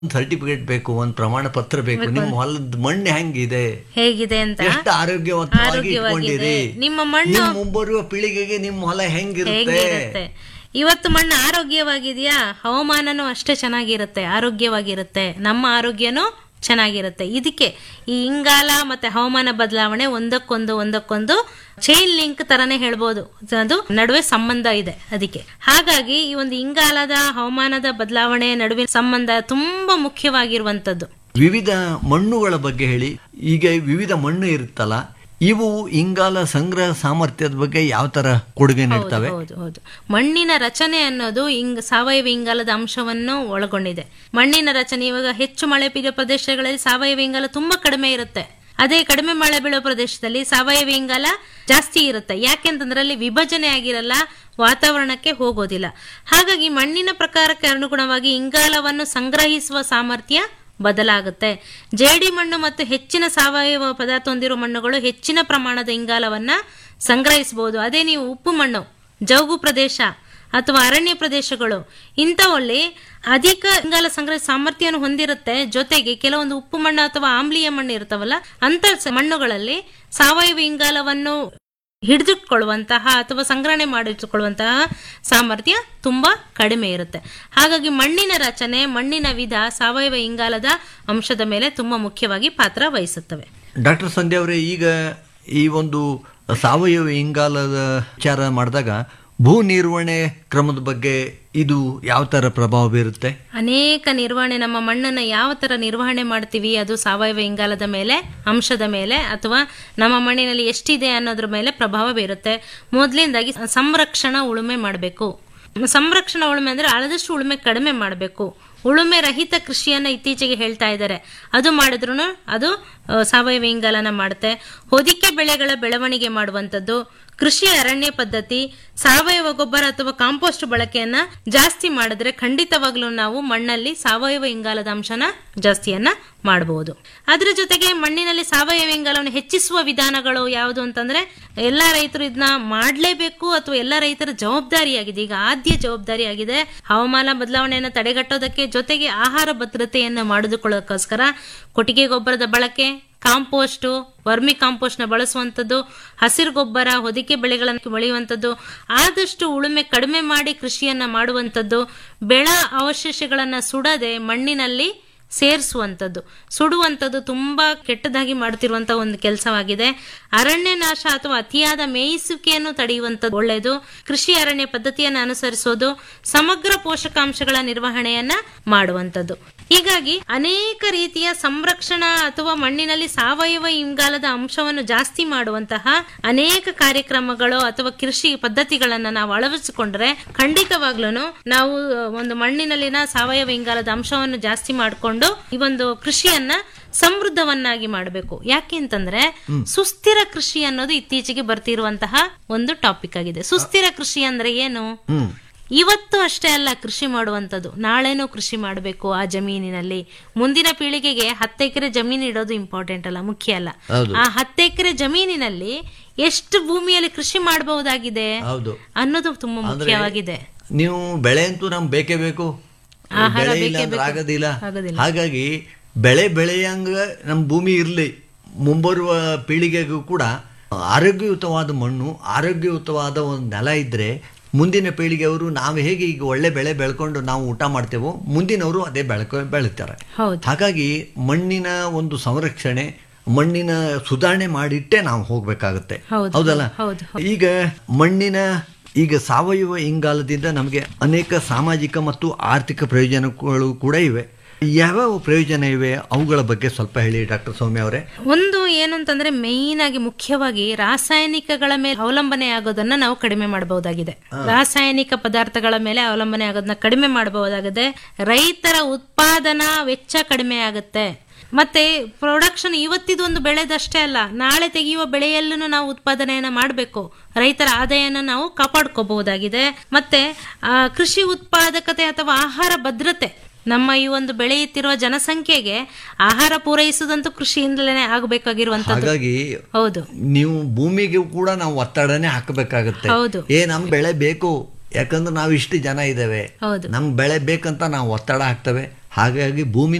Certificate ಬೇಕು ಒಂದು ಪ್ರಮಾಣ ಪತ್ರ ಬೇಕು ನಿಮ್ಮ ಹೊಲದ ಮಣ್ಣು ಹೆಂಗಿದೆ ಹೇಗಿದೆ ಅಂತ ಎಷ್ಟು ಆರೋಗ್ಯವಂತವಾಗಿ ಆರೋಗ್ಯವಾಗಿದೆ. ಇಟ್ಕೊಂಡಿರಿ ನಿಮ್ಮ ಮಣ್ಣು ನಿಮ್ಮ ಮುಂಬರುವ ಪೀಳಿಗೆಗೆ ನಿಮ್ಮ ಹೊಲ ಹೆಂಗಿರುತ್ತೆ ಹೇಗಿರುತ್ತೆ ಇವತ್ತು ಮಣ್ಣು ಆರೋಗ್ಯವಾಗಿದೆಯಾ ಹವಾಮಾನನೂ ಅಷ್ಟೇ ಚೆನ್ನಾಗಿರುತ್ತೆ ಆರೋಗ್ಯವಾಗಿರುತ್ತೆ ನಮ್ಮ ಆರೋಗ್ಯನೂ ಚೆನ್ನಾಗಿರುತ್ತೆ ಇದಕ್ಕೆ ಈ ಇಂಗಾಲ ಮತ್ತೆ ಹವಾಮಾನ ಬದಲಾವಣೆ ಒಂದಕ್ಕೊಂದು ಒಂದಕ್ಕೊಂದು ಚೈನ್ ಲಿಂಕ್ ತರನೇ ಹೇಳ್ಬೋದು ಅದು ನಡುವೆ ಸಂಬಂಧ ಇದೆ ಅದಕ್ಕೆ ಹಾಗಾಗಿ ಈ ಒಂದು ಇಂಗಾಲದ ಹವಾಮಾನದ ಬದಲಾವಣೆ ನಡುವಿನ ಸಂಬಂಧ ತುಂಬಾ ಮುಖ್ಯವಾಗಿರುವಂತದ್ದು ವಿವಿಧ ಮಣ್ಣುಗಳ ಬಗ್ಗೆ ಹೇಳಿ ಈಗ ವಿವಿಧ ಮಣ್ಣು ಇರುತ್ತಲ್ಲ ಇವು ಇಂಗಾಲ ಸಂಗ್ರಹ ಸಾಮರ್ಥ್ಯದ ಬಗ್ಗೆ ಯಾವ ತರ ಕೊಡುಗೆ ನೀಡ್ತವೆ ಹೌದು ಹೌದು ಮಣ್ಣಿನ ರಚನೆ ಅನ್ನೋದು ಇಂಗ್ ಸಾವಯವ ಇಂಗಾಲದ ಅಂಶವನ್ನು ಒಳಗೊಂಡಿದೆ ಮಣ್ಣಿನ ರಚನೆ ಇವಾಗ ಹೆಚ್ಚು ಮಳೆ ಬೀಳೋ ಪ್ರದೇಶಗಳಲ್ಲಿ ಸಾವಯವ ಇಂಗಾಲ ತುಂಬಾ ಕಡಿಮೆ ಇರುತ್ತೆ ಅದೇ ಕಡಿಮೆ ಮಳೆ ಬೀಳೋ ಪ್ರದೇಶದಲ್ಲಿ ಸಾವಯವ ಇಂಗಾಲ ಜಾಸ್ತಿ ಇರುತ್ತೆ ಯಾಕೆಂತಂದ್ರೆ ಅಲ್ಲಿ ವಿಭಜನೆ ಆಗಿರಲ್ಲ ವಾತಾವರಣಕ್ಕೆ ಹೋಗೋದಿಲ್ಲ ಹಾಗಾಗಿ ಮಣ್ಣಿನ ಪ್ರಕಾರಕ್ಕೆ ಅನುಗುಣವಾಗಿ ಇಂಗಾಲವನ್ನು ಸಂಗ್ರಹಿಸುವ ಸಾಮರ್ಥ್ಯ ಬದಲಾಗುತ್ತೆ ಜೇಡಿ ಮಣ್ಣು ಮತ್ತು ಹೆಚ್ಚಿನ ಸಾವಯವ ಪದಾರ್ಥ ಹೊಂದಿರುವ ಮಣ್ಣುಗಳು ಹೆಚ್ಚಿನ ಪ್ರಮಾಣದ ಇಂಗಾಲವನ್ನ ಸಂಗ್ರಹಿಸಬಹುದು ಅದೇ ನೀವು ಉಪ್ಪು ಮಣ್ಣು ಜೌಗು ಪ್ರದೇಶ ಅಥವಾ ಅರಣ್ಯ ಪ್ರದೇಶಗಳು ಇಂಥವಲ್ಲಿ ಅಧಿಕ ಇಂಗಾಲ ಸಂಗ್ರಹ ಸಾಮರ್ಥ್ಯವನ್ನು ಹೊಂದಿರುತ್ತೆ ಜೊತೆಗೆ ಕೆಲವೊಂದು ಉಪ್ಪು ಮಣ್ಣು ಅಥವಾ ಆಮ್ಲೀಯ ಮಣ್ಣು ಇರ್ತಾವಲ್ಲ ಅಂತ ಸ- ಮಣ್ಣುಗಳಲ್ಲಿ ಸಾವಯವ ಇಂಗಾಲವನ್ನು ಹಿಡಿದಿಟ್ಕೊಳ್ಳುವಂತಹ ಅಥವಾ ಸಂಗ್ರಹಣೆ ಮಾಡಿಟ್ಟುಕೊಳ್ಳುವಂತಹ ಸಾಮರ್ಥ್ಯ ತುಂಬಾ ಕಡಿಮೆ ಇರುತ್ತೆ ಹಾಗಾಗಿ ಮಣ್ಣಿನ ರಚನೆ ಮಣ್ಣಿನ ವಿಧ ಸಾವಯವ ಇಂಗಾಲದ ಅಂಶದ ಮೇಲೆ ತುಂಬಾ ಮುಖ್ಯವಾಗಿ ಪಾತ್ರ ವಹಿಸುತ್ತವೆ ಡಾಕ್ಟರ್ ಸಂಧ್ಯಾ ಅವರೇ ಈಗ ಈ ಒಂದು ಸಾವಯವ ಇಂಗಾಲದ ವಿಚಾರ ಮಾಡಿದಾಗ ಭೂ ನಿರ್ವಹಣೆ ಕ್ರಮದ ಬಗ್ಗೆ ಇದು ಯಾವ ತರ ಪ್ರಭಾವ ಬೀರುತ್ತೆ ಅನೇಕ ನಿರ್ವಹಣೆ ನಮ್ಮ ಮಣ್ಣನ್ನು ಯಾವ ತರ ನಿರ್ವಹಣೆ ಮಾಡ್ತೀವಿ ಅದು ಸಾವಯವ ಇಂಗಾಲದ ಮೇಲೆ ಅಂಶದ ಮೇಲೆ ಅಥವಾ ನಮ್ಮ ಮಣ್ಣಿನಲ್ಲಿ ಎಷ್ಟಿದೆ ಅನ್ನೋದ್ರ ಮೇಲೆ ಪ್ರಭಾವ ಬೀರುತ್ತೆ ಮೊದಲಿಂದಾಗಿ ಸಂರಕ್ಷಣಾ ಉಳುಮೆ ಮಾಡಬೇಕು ಸಂರಕ್ಷಣಾ ಉಳುಮೆ ಅಂದ್ರೆ ಆದಷ್ಟು ಉಳುಮೆ ಕಡಿಮೆ ಮಾಡಬೇಕು ಉಳುಮೆ ರಹಿತ ಕೃಷಿಯನ್ನ ಇತ್ತೀಚೆಗೆ ಹೇಳ್ತಾ ಇದ್ದಾರೆ ಅದು ಮಾಡಿದ್ರು ಅದು ಆ, ಸಾವಯವ ಇಂಗಾಲನ ಮಾಡುತ್ತೆ ಹೊದಿಕೆ ಬೆಳೆಗಳ ಬೆಳವಣಿಗೆ ಮಾಡುವಂಥದ್ದು ಕೃಷಿ ಅರಣ್ಯ ಪದ್ಧತಿ ಸಾವಯವ ಗೊಬ್ಬರ ಅಥವಾ ಕಾಂಪೋಸ್ಟ್ ಬಳಕೆಯನ್ನ ಜಾಸ್ತಿ ಮಾಡಿದ್ರೆ ಖಂಡಿತವಾಗ್ಲೂ ನಾವು ಮಣ್ಣಲ್ಲಿ ಸಾವಯವ ಇಂಗಾಲದ ಅಂಶನ ಜಾಸ್ತಿಯನ್ನ ಮಾಡಬಹುದು ಅದ್ರ ಜೊತೆಗೆ ಮಣ್ಣಿನಲ್ಲಿ ಸಾವಯವ ಇಂಗಾಲವನ್ನು ಹೆಚ್ಚಿಸುವ ವಿಧಾನಗಳು ಯಾವುದು ಅಂತಂದ್ರೆ ಎಲ್ಲಾ ರೈತರು ಇದನ್ನ ಮಾಡ್ಲೇಬೇಕು ಅಥವಾ ಎಲ್ಲಾ ರೈತರ ಜವಾಬ್ದಾರಿಯಾಗಿದೆ ಈಗ ಆದ್ಯ ಜವಾಬ್ದಾರಿಯಾಗಿದೆ ಹವಾಮಾನ ಬದಲಾವಣೆಯನ್ನು ತಡೆಗಟ್ಟೋದಕ್ಕೆ ಜೊತೆಗೆ ಆಹಾರ ಭದ್ರತೆಯನ್ನು ಮಾಡಿದುಕೊಳ್ಳೋದಕ್ಕೋಸ್ಕರ ಕೊಟ್ಟಿಗೆ ಗೊಬ್ಬರದ ಬಳಕೆ ಕಾಂಪೋಸ್ಟ್ ವರ್ಮಿ ಕಾಂಪೋಸ್ಟ್ ನ ಬಳಸುವಂಥದ್ದು ಹಸಿರು ಗೊಬ್ಬರ ಹೊದಿಕೆ ಬೆಳೆಗಳನ್ನು ಬೆಳೆಯುವಂಥದ್ದು ಆದಷ್ಟು ಉಳುಮೆ ಕಡಿಮೆ ಮಾಡಿ ಕೃಷಿಯನ್ನ ಮಾಡುವಂಥದ್ದು ಬೆಳ ಅವಶೇಷಗಳನ್ನ ಸುಡದೆ ಮಣ್ಣಿನಲ್ಲಿ ಸೇರಿಸುವಂಥದ್ದು ಸುಡುವಂಥದ್ದು ತುಂಬಾ ಕೆಟ್ಟದಾಗಿ ಮಾಡ್ತಿರುವಂತಹ ಒಂದು ಕೆಲಸವಾಗಿದೆ ಅರಣ್ಯ ನಾಶ ಅಥವಾ ಅತಿಯಾದ ಮೇಯಿಸುವಿಕೆಯನ್ನು ತಡೆಯುವಂಥದ್ದು ಒಳ್ಳೆಯದು ಕೃಷಿ ಅರಣ್ಯ ಪದ್ಧತಿಯನ್ನು ಅನುಸರಿಸೋದು ಸಮಗ್ರ ಪೋಷಕಾಂಶಗಳ ನಿರ್ವಹಣೆಯನ್ನ ಮಾಡುವಂಥದ್ದು ಹೀಗಾಗಿ ಅನೇಕ ರೀತಿಯ ಸಂರಕ್ಷಣಾ ಅಥವಾ ಮಣ್ಣಿನಲ್ಲಿ ಸಾವಯವ ಇಂಗಾಲದ ಅಂಶವನ್ನು ಜಾಸ್ತಿ ಮಾಡುವಂತಹ ಅನೇಕ ಕಾರ್ಯಕ್ರಮಗಳು ಅಥವಾ ಕೃಷಿ ಪದ್ಧತಿಗಳನ್ನ ನಾವು ಅಳವಡಿಸಿಕೊಂಡ್ರೆ ಖಂಡಿತವಾಗ್ಲೂ ನಾವು ಒಂದು ಮಣ್ಣಿನಲ್ಲಿನ ಸಾವಯವ ಇಂಗಾಲದ ಅಂಶವನ್ನು ಜಾಸ್ತಿ ಮಾಡಿಕೊಂಡು ಈ ಒಂದು ಕೃಷಿಯನ್ನ ಸಮೃದ್ಧವನ್ನಾಗಿ ಮಾಡಬೇಕು ಯಾಕೆ ಅಂತಂದ್ರೆ ಸುಸ್ಥಿರ ಕೃಷಿ ಅನ್ನೋದು ಇತ್ತೀಚೆಗೆ ಬರ್ತಿರುವಂತಹ ಒಂದು ಟಾಪಿಕ್ ಆಗಿದೆ ಸುಸ್ಥಿರ ಕೃಷಿ ಅಂದ್ರೆ ಏನು ಹ್ಮ್ ಇವತ್ತು ಅಷ್ಟೇ ಅಲ್ಲ ಕೃಷಿ ಮಾಡುವಂಥದ್ದು ನಾಳೆನೂ ಕೃಷಿ ಮಾಡಬೇಕು ಆ ಜಮೀನಿನಲ್ಲಿ ಮುಂದಿನ ಪೀಳಿಗೆಗೆ ಹತ್ತು ಎಕರೆ ಜಮೀನು ಇಡೋದು ಇಂಪಾರ್ಟೆಂಟ್ ಅಲ್ಲ ಮುಖ್ಯ ಅಲ್ಲ ಹೌದು. ಆ ಹತ್ತು ಎಕರೆ ಜಮೀನಿನಲ್ಲಿ ಎಷ್ಟು ಭೂಮಿಯಲ್ಲಿ ಕೃಷಿ ಮಾಡಬಹುದಾಗಿದೆ ಹೌದು ಅನ್ನೋದು ತುಂಬಾ ಮುಖ್ಯವಾಗಿದೆ ನೀವು ಬೆಳೆ ಅಂತೂ ನಮ್ಗೆ ಬೇಕೇ ಬೇಕು ಆಹಾರ ಬೆಳೆ ಇಲ್ಲ ಬೇಕೇ ಅಂದ್ರೆ ಬೇಕು. ಆಗೋದಿಲ್ಲ ಆಗೋದಿಲ್ಲ. ಹಾಗಾಗಿ ಬೆಳೆ ಬೆಳೆಯಂಗ ನಮ್ಮ ಭೂಮಿ ಇರಲಿ ಮುಂಬರುವ ಪೀಳಿಗೆಗೂ ಕೂಡ ಆರೋಗ್ಯಯುತವಾದ ಮಣ್ಣು ಆರೋಗ್ಯಯುತವಾದ ಒಂದು ನೆಲ ಇದ್ರೆ ಮುಂದಿನ ಪೀಳಿಗೆಯವರು ನಾವು ಹೇಗೆ ಈಗ ಒಳ್ಳೆ ಬೆಳೆ ಬೆಳ್ಕೊಂಡು ನಾವು ಊಟ ಮಾಡ್ತೇವೋ ಮುಂದಿನವರು ಅದೇ ಬೆಳ್ಕೊ ಬೆಳಿತಾರೆ ಹೌದು ಹಾಗಾಗಿ ಮಣ್ಣಿನ ಒಂದು ಸಂರಕ್ಷಣೆ ಮಣ್ಣಿನ ಸುಧಾರಣೆ ಮಾಡಿಟ್ಟೆ ನಾವು ಹೋಗ್ಬೇಕಾಗತ್ತೆ ಹೌದು, ಹೌದಲ್ಲ ಹೌದು, ಈಗ ಮಣ್ಣಿನ ಈಗ ಸಾವಯವ ಇಂಗಾಲದಿಂದ ನಮಗೆ ಅನೇಕ ಸಾಮಾಜಿಕ ಮತ್ತು ಆರ್ಥಿಕ ಪ್ರಯೋಜನಗಳು ಕೂಡ ಇವೆ ಯಾವ್ಯಾವ ಪ್ರಯೋಜನ ಇವೆ ಅವುಗಳ ಬಗ್ಗೆ ಸ್ವಲ್ಪ ಹೇಳಿ ಡಾಕ್ಟರ್ ಸೌಮ್ಯ ಅವರೇ ಒಂದು ಏನು ಅಂತಂದ್ರೆ ಮೇಯ್ನ್ ಆಗಿ ಮುಖ್ಯವಾಗಿ ರಾಸಾಯನಿಕಗಳ ಮೇಲೆ ಅವಲಂಬನೆ ಆಗೋದನ್ನ ನಾವು ಕಡಿಮೆ ಮಾಡಬಹುದಾಗಿದೆ ರಾಸಾಯನಿಕ ಪದಾರ್ಥಗಳ ಮೇಲೆ ಅವಲಂಬನೆ ಆಗೋದನ್ನ ಕಡಿಮೆ ಮಾಡಬಹುದಾಗಿದೆ ರೈತರ ಉತ್ಪಾದನಾ ವೆಚ್ಚ ಕಡಿಮೆ ಆಗುತ್ತೆ ಮತ್ತೆ ಪ್ರೊಡಕ್ಷನ್ ಇವತ್ತಿದು ಒಂದು ಬೆಳೆದಷ್ಟೇ ಅಲ್ಲ ನಾಳೆ ತೆಗೆಯುವ ಬೆಳೆಯಲ್ಲೂ ನಾವು ಉತ್ಪಾದನೆಯನ್ನ ಮಾಡಬೇಕು ರೈತರ ಆದಾಯನ ನಾವು ಕಾಪಾಡ್ಕೋಬಹುದಾಗಿದೆ ಮತ್ತೆ ಆ, ಕೃಷಿ ಉತ್ಪಾದಕತೆ ಅಥವಾ ಆಹಾರ ಭದ್ರತೆ ನಮ್ಮ ಈ ಒಂದು ಬೆಳೆಯುತ್ತಿರುವ ಜನಸಂಖ್ಯೆಗೆ ಆಹಾರ ಪೂರೈಸುವುದಂತೂ ಕೃಷಿಯಿಂದಲೇ ಆಗಬೇಕಾಗಿರುವಂತದ್ದು ಹಾಗಾಗಿ ಹೌದು ನೀವು ಭೂಮಿಗೆ ಕೂಡ ನಾವು ಒತ್ತಡನೇ ಹಾಕಬೇಕಾಗತ್ತೆ ಹೌದು. ಏ ನಮ್ ಬೆಳೆ ಬೇಕು ಯಾಕಂದ್ರೆ ನಾವು ಇಷ್ಟು ಜನ ಇದ್ದೇವೆ ಹೌದು ನಮ್ ಬೆಳೆ ಬೇಕಂತ ನಾವು ಒತ್ತಡ ಹಾಕ್ತೇವೆ ಹಾಗಾಗಿ ಭೂಮಿ